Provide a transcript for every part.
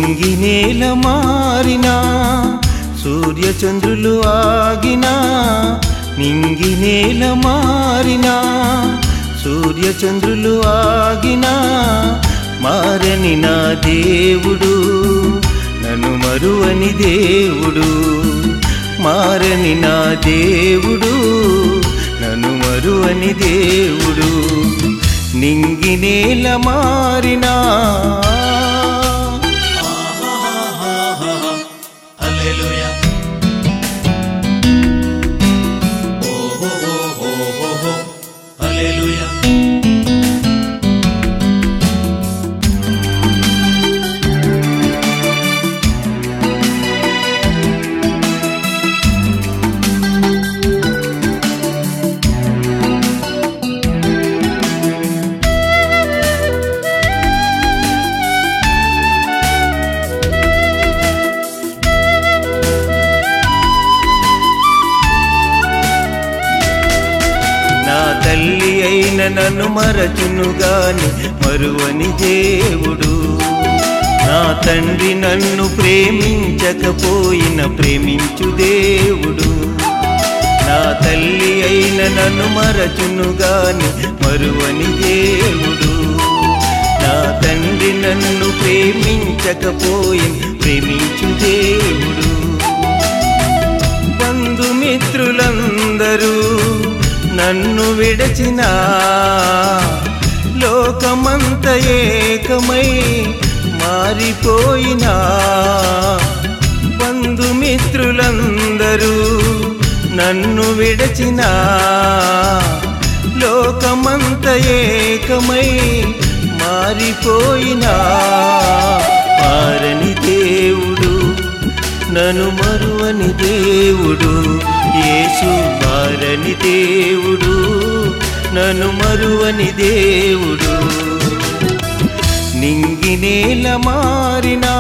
నింగి నేల మారినా సూర్యచంద్రులు ఆగినా నింగి నేల మారినా సూర్యచంద్రులు ఆగినా మారని నా దేవుడు నన్ను మరువని దేవుడు మారని నా దేవుడు నన్ను మరువని దేవుడు నింగి నేల మారినా హల్లెలూయా ఓహో ఓహో ఓహో హల్లెలూయా నా తల్లి అయిన నన్ను మరచును గాని మరువని దేవుడు నా తండ్రి నన్ను ప్రేమించకపోయిన ప్రేమించు దేవుడు నా తల్లి అయిన నన్ను మరచును గాని మరువని దేవుడు నా తండ్రి నన్ను ప్రేమించకపోయిన ప్రేమించు దేవుడు బంధుమిత్రులందరూ నన్ను విడచిన లోకమంత ఏకమై మారిపోయినా బంధుమిత్రులందరూ నన్ను విడచిన లోకమంత ఏకమై మారిపోయినా మారని దేవుడు నన్ను మరువని దేవుడు యేసు మారని దేవుడు నన్ను మరువని దేవుడు నింగి నేల మారినా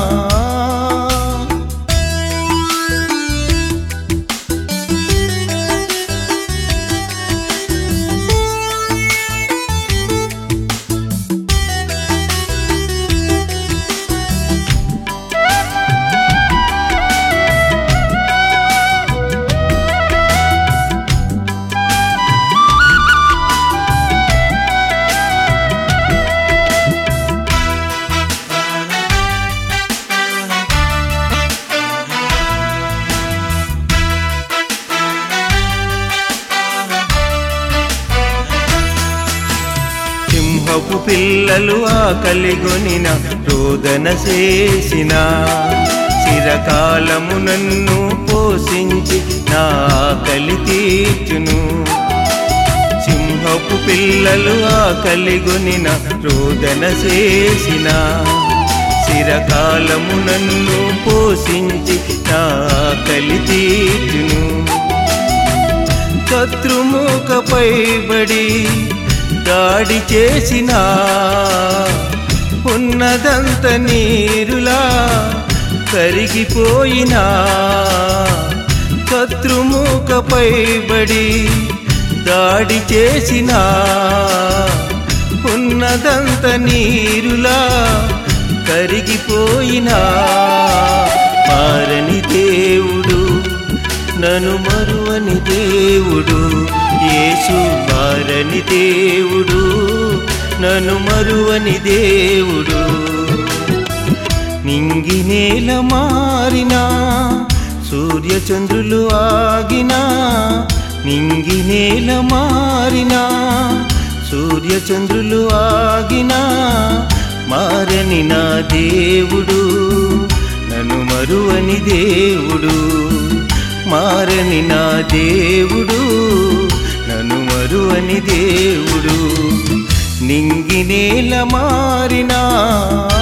సింహపు పిల్లలు ఆకలిగొనిన రోదన చేసిన చిరకాలము నన్ను పోషించి నా ఆకలి తీర్చును సింహపు పిల్లలు ఆకలిగొనిన రోదన చేసిన చిరకాలము నన్ను పోషించి నా ఆకలి తీర్చును శత్రుముఖపై బడి దాడి చేసిన ఉన్నదంత నీరులా కరిగిపోయినా శత్రుముఖపై బడి దాడి చేసిన ఉన్నదంత నీరులా కరిగిపోయినా మారని దేవుడు నన్ను మరువని దేవుడు యేసు మారని దేవుడు నన్ను మరువని దేవుడు నింగి నేల మారినా సూర్యచంద్రులు ఆగినా నింగి నేల మారినా సూర్యచంద్రులు ఆగినా మారని నా దేవుడు నన్ను మరువని దేవుడు మారని నా దేవుడు నన్ను మరువని దేవుడు నింగి నేల మారినా